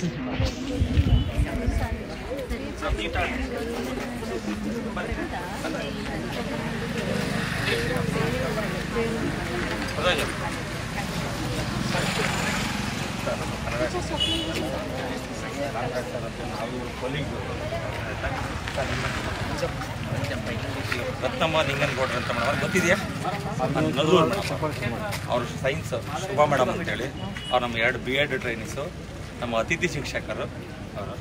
ರತ್ನಮ್ಮ ನಿಂಗನಗೌಡ್ರು ಅಂತ ಮೇಡಮ್ ಅವ್ರಿಗೆ ಗೊತ್ತಿದೆಯಾ ನಲ್ಲೂರು ಮೇಡಮ್ ಅವರು ಸೈನ್ಸ್ ಶುಭ ಮೇಡಮ್ ಅಂತೇಳಿ ಅವ್ರು ನಮ್ಮ ಎರಡು ಬಿ ಎಡ್ ಟ್ರೈನಿಸು ನಮ್ಮ ಅತಿಥಿ ಶಿಕ್ಷಕರು ಅವರು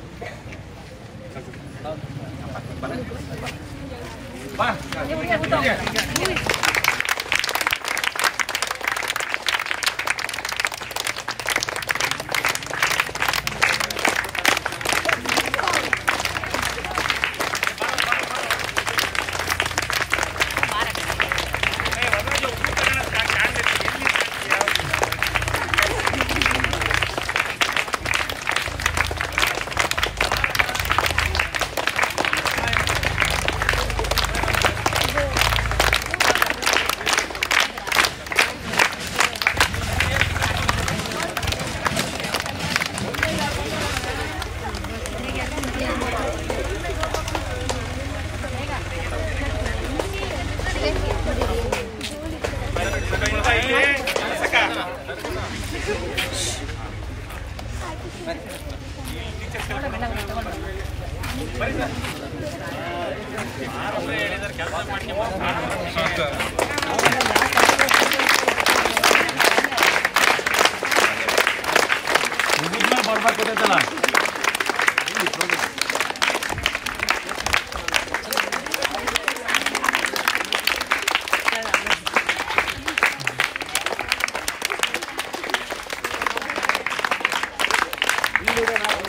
ಈಗ